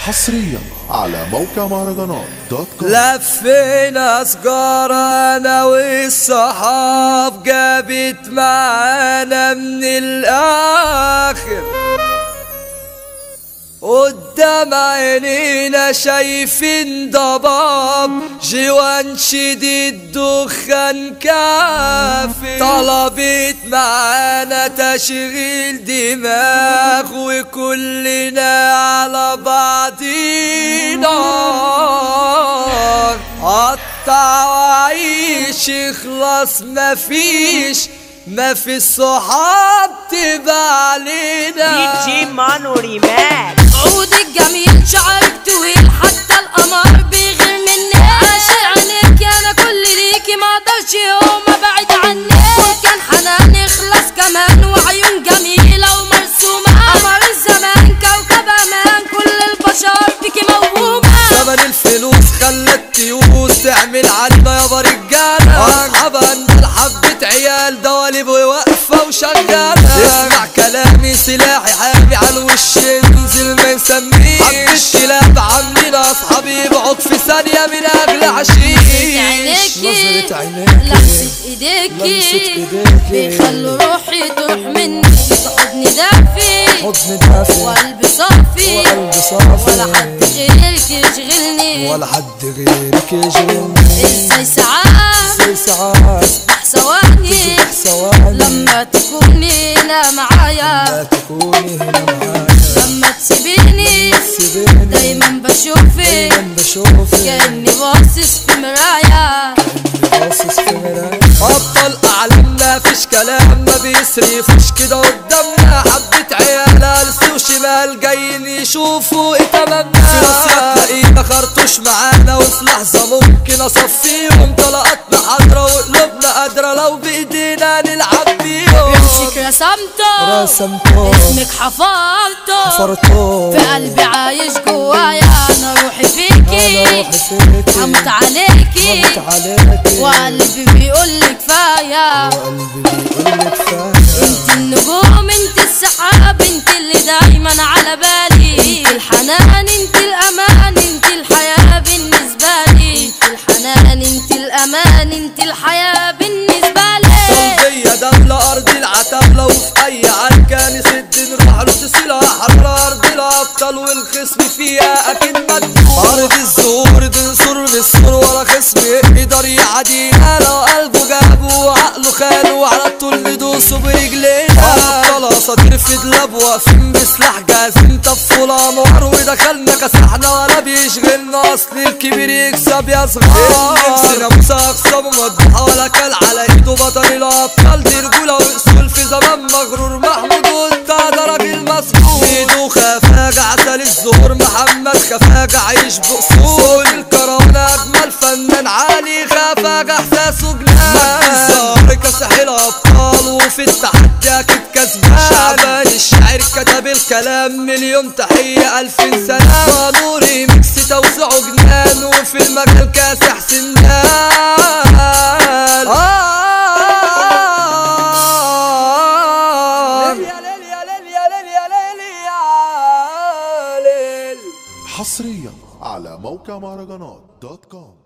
حصريا على موقع مهرجانات دوت كوم لفينا سجارة انا والصحاب جابت معانا من الاخر قدام عينينا شايفين ضباب جوان شديد دخان كافي طلبت معانا تشغيل دماغ وكلنا على بعضينا قطع وعيش اخلص مفيش ما في الصحاب تبقى علينا دي جي مانو ريماك عودك جميل شعرك طويل حتى القمر بيغير مني عاشق عينيك انا كل ليكي ما اقدرش يوم ابعد عنك كان حنان يخلص كمان وعيون جميله ومرسومه قمر الزمان كوكب امان كل البشر فيكي موهومه زمن الفلوس خلى التيوس تعمل علينا يابا رجالة اصحاب عندنا حبة عيال دواليب واقفة وشغالة اسمع كلامي سلاحي حامي على الوش انزل ما يسميش حبة كلاب عاملين اصحابي بقعد في ثانية من اجل عشيش عينيكي نظرة عينيكي لمسة ايديكي بيخلوا روحي تروح مني حضني دافي حضن دافي وقلبي صافي وقلبي صافي ولا حد غيرك يشغلني ولا حد غيرك يشغلني ازاي ساعات زي ساعات تسبح ثواني ثواني لما تكوني هنا معايا لا تكوني هنا معايا لما تسيبيني سيبيني دايما بشوفك دايما بشوفك كأني باصص في مراية باصص في مراية ابطال اعلامنا فيش كلام ما بيصرفوش كده قدامنا حبة عيال هلس وشمال جايين يشوفوا ايه تمامنا في ناس تلاقينا خرطوش معانا وفي لحظة ممكن اصفيهم طلقاتنا حاضرة وقلوبنا قادرة لو بايدينا نلعب بيهم امسك رسمته رسمته اسمك حفرته فرطوه في قلبي عايش جوايا انا روحي فيكي فيكي هموت عليكي هموت عليكي وقلبي بيقول كفايه وقلبي بيقول كفاية انت النجوم انت السحاب انت اللي دايما على بالي انت الحنان انت الامان انت الحياه بالنسبه لي انت الحنان انت الامان انت الحياه بالنسبه لي صلبية دولة أرض العتبلة وفي أي عركة نسد نروح له سلاح حرر أرض الأبطال والخصم فيها أكيد مدفون أرض الزهور بنصر بالسور ولا خصم يقدر يعدينا لو قلبه جابه وعقله خانه وعلى طول ندوسه برجلينا أبطال أساطير في دلاب واقفين بسلاح جاهزين طفوا نار ودخلنا كسحنا ولا بيشغلنا أصل الكبير يكسب يا صغار نفسنا موسى أخصام مذبوحة ولا كل على إيده بطل الأبطال دي رجولة وأصول في زمان مغرور محمود وأنت ده راجل مسؤول إيده خفاجة عسل الزهور محمد خفاجة عايش بأصول الكرامة أجمل فنان علي خفاجة إحساسه جنان الزهر كسح الأبطال وفي التحدي أكيد كسبان شعبان الشاعر كتب الكلام مليون تحية ألف سلام ونوري ميكس توزعه جنان وفي المجال كاسح سنان آه ليل يا ليل يا ليل يا ليل يا ليل يا ليل حصريا على موقع مهرجانات دوت كوم